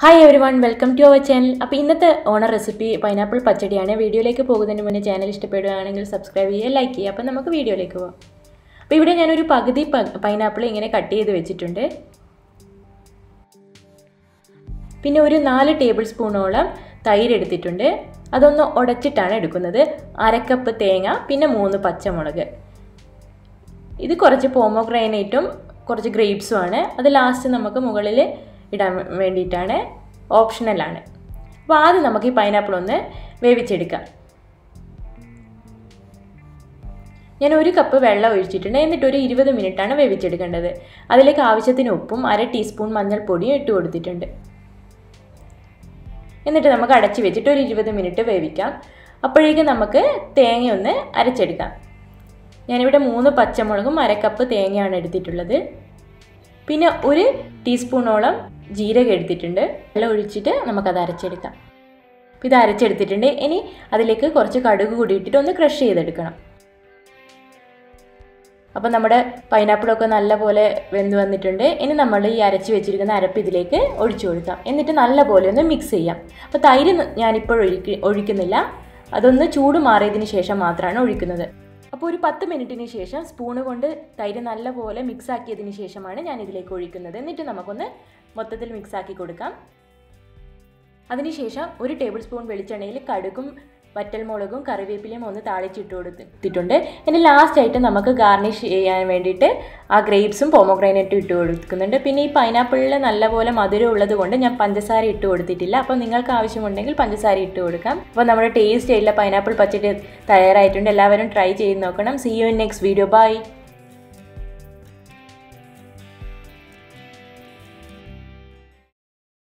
hi everyone welcome to our channel അപ്പോൾ ഇന്നത്തെ owner recipe pineapple പച്ചടിയാണ് വീഡിയോയിലേക്ക് പോകുന്നതിന് മുന്നേ ചാനൽ ഇഷ്ടപ്പെടുകയാണെങ്കിൽ സബ്സ്ക്രൈബ് ചെയ്യുക ലൈക്ക് ചെയ്യുക അപ്പോൾ നമുക്ക് വീഡിയോയിലേക്ക് പോകാം അപ്പോൾ ഇവിടെ ഞാനൊരു പകുതി പൈനാപ്പിൾ ഇങ്ങനെ കട്ട് ചെയ്ത് വെച്ചിട്ടുണ്ട് പിന്നെ ഒരു നാല് ടേബിൾ സ്പൂണോളം തൈര് എടുത്തിട്ടുണ്ട് അതൊന്ന് ഉടച്ചിട്ടാണ് എടുക്കുന്നത് അരക്കപ്പ് തേങ്ങ പിന്നെ മൂന്ന് പച്ചമുളക് ഇത് കുറച്ച് പോമോഗ്രാനൈറ്റും കുറച്ച് ഗ്രേപ്സും ആണ് അത് ലാസ്റ്റ് നമുക്ക് മുകളിൽ ഇടാൻ വേണ്ടിയിട്ടാണ് ഓപ്ഷണലാണ് അപ്പോൾ ആദ്യം നമുക്ക് ഈ പൈനാപ്പിൾ ഒന്ന് വേവിച്ചെടുക്കാം ഞാൻ ഒരു കപ്പ് വെള്ളം ഒഴിച്ചിട്ടുണ്ട് എന്നിട്ട് ഒരു ഇരുപത് മിനിറ്റാണ് വേവിച്ചെടുക്കേണ്ടത് അതിലേക്ക് ആവശ്യത്തിന് ഉപ്പും അര ടീസ്പൂൺ മഞ്ഞൾപ്പൊടിയും ഇട്ട് കൊടുത്തിട്ടുണ്ട് എന്നിട്ട് നമുക്ക് അടച്ച് വെച്ചിട്ട് ഒരു ഇരുപത് മിനിറ്റ് വേവിക്കാം അപ്പോഴേക്കും നമുക്ക് തേങ്ങ ഒന്ന് അരച്ചെടുക്കാം ഞാനിവിടെ മൂന്ന് പച്ചമുളകും അരക്കപ്പ് തേങ്ങയാണ് എടുത്തിട്ടുള്ളത് പിന്നെ ഒരു ടീസ്പൂണോളം ജീരകം എടുത്തിട്ടുണ്ട് വെള്ളം ഒഴിച്ചിട്ട് നമുക്കത് അരച്ചെടുക്കാം അപ്പോൾ ഇത് അരച്ചെടുത്തിട്ടുണ്ട് ഇനി അതിലേക്ക് കുറച്ച് കടുക് കൂടി ഇട്ടിട്ട് ഒന്ന് ക്രഷ് ചെയ്തെടുക്കണം അപ്പോൾ നമ്മുടെ പൈനാപ്പിളൊക്കെ നല്ലപോലെ വെന്ത് വന്നിട്ടുണ്ട് ഇനി നമ്മൾ ഈ അരച്ച് വെച്ചിരിക്കുന്ന അരപ്പ് ഇതിലേക്ക് ഒഴിച്ചു കൊടുക്കാം എന്നിട്ട് നല്ലപോലെ ഒന്ന് മിക്സ് ചെയ്യാം അപ്പോൾ തൈര് ഞാനിപ്പോൾ ഒഴിക്ക് ഒഴിക്കുന്നില്ല അതൊന്ന് ചൂട് മാറിയതിന് ശേഷം മാത്രമാണ് ഒഴിക്കുന്നത് അപ്പോൾ ഒരു പത്ത് മിനിറ്റിന് ശേഷം സ്പൂണ് കൊണ്ട് തൈര് നല്ലപോലെ മിക്സ് ആക്കിയതിന് ശേഷമാണ് ഞാൻ ഇതിലേക്ക് ഒഴിക്കുന്നത് എന്നിട്ട് നമുക്കൊന്ന് മൊത്തത്തിൽ മിക്സ് ആക്കി കൊടുക്കാം അതിനുശേഷം ഒരു ടേബിൾ സ്പൂൺ വെളിച്ചെണ്ണയിൽ കടുകും വറ്റൽമുളകും കറിവേപ്പിലയും ഒന്ന് താളിച്ചിട്ട് കൊടുത്തിട്ടുണ്ട് ഇനി ലാസ്റ്റ് ആയിട്ട് നമുക്ക് ഗാർണിഷ് ചെയ്യാൻ വേണ്ടിയിട്ട് ആ ഗ്രേപ്സും പോമോഗ്രാനൈറ്റും ഇട്ട് കൊടുക്കുന്നുണ്ട് പിന്നെ ഈ പൈനാപ്പിളിൽ നല്ലപോലെ മധുരം ഉള്ളത് കൊണ്ട് ഞാൻ പഞ്ചസാര ഇട്ട് കൊടുത്തിട്ടില്ല അപ്പോൾ നിങ്ങൾക്ക് ആവശ്യമുണ്ടെങ്കിൽ പഞ്ചസാര ഇട്ട് കൊടുക്കാം അപ്പോൾ നമ്മുടെ ടേസ്റ്റ് ആയിട്ടുള്ള പൈനാപ്പിൾ പച്ചടി തയ്യാറായിട്ടുണ്ട് എല്ലാവരും ട്രൈ ചെയ്ത് നോക്കണം see you in next video by